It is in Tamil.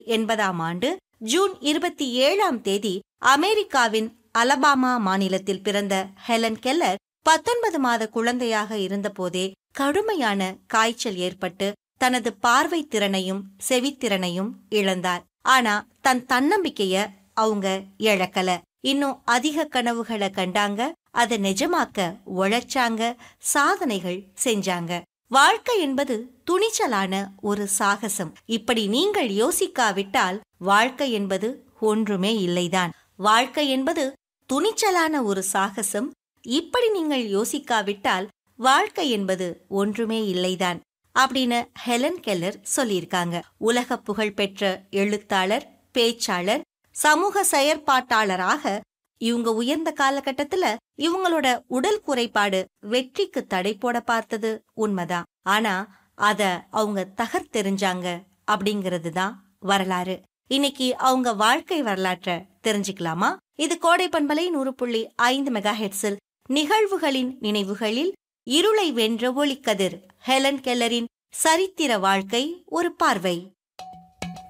எண்பதாம் ஆண்டு ஜூன் இருபத்தி ஏழாம் தேதி அமெரிக்காவின் அலபாமா மாநிலத்தில் பிறந்த ஹெலன் கெல்லர் பத்தொன்பது மாத குழந்தையாக இருந்தபோதே கடுமையான காய்ச்சல் ஏற்பட்டு தனது பார்வை திறனையும் செவித்திறனையும் இழந்தார் ஆனா தன் தன்னம்பிக்கைய அவங்க இழக்கல இன்னும் அதிக கனவுகளை கண்டாங்க அதை நிஜமாக்க உழைச்சாங்க சாதனைகள் செஞ்சாங்க வாழ்க்கை என்பது துணிச்சலான ஒரு சாகசம் இப்படி நீங்கள் யோசிக்காவிட்டால் வாழ்க்கை என்பது ஒன்றுமே இல்லைதான் வாழ்க்கை என்பது துணிச்சலான ஒரு சாகசம் இப்படி நீங்கள் யோசிக்காவிட்டால் வாழ்க்கை என்பது ஒன்றுமே இல்லைதான் அப்படின்னு ஹெலன் கெல்லர் சொல்லியிருக்காங்க உலக புகழ் பெற்ற எழுத்தாளர் பேச்சாளர் சமூக செயற்பாட்டாளராக இவங்க உயர்ந்த காலகட்டத்துல இவங்களோட உடல் குறைபாடு வெற்றிக்கு தடை போட பார்த்தது உண்மைதான் ஆனா அத அவங்க தகர்த்தெறிஞ்சாங்க அப்படிங்கிறது தான் வரலாறு இன்னைக்கு அவங்க வாழ்க்கை வரலாற்ற தெரிஞ்சுக்கலாமா இது கோடை பண்பலை நூறு புள்ளி ஐந்து மெகா ஹெட்ஸில் நிகழ்வுகளின் நினைவுகளில் இருளை வென்ற ஒளிக்கதிர் ஹெலன் கெல்லரின் சரித்திர வாழ்க்கை ஒரு பார்வை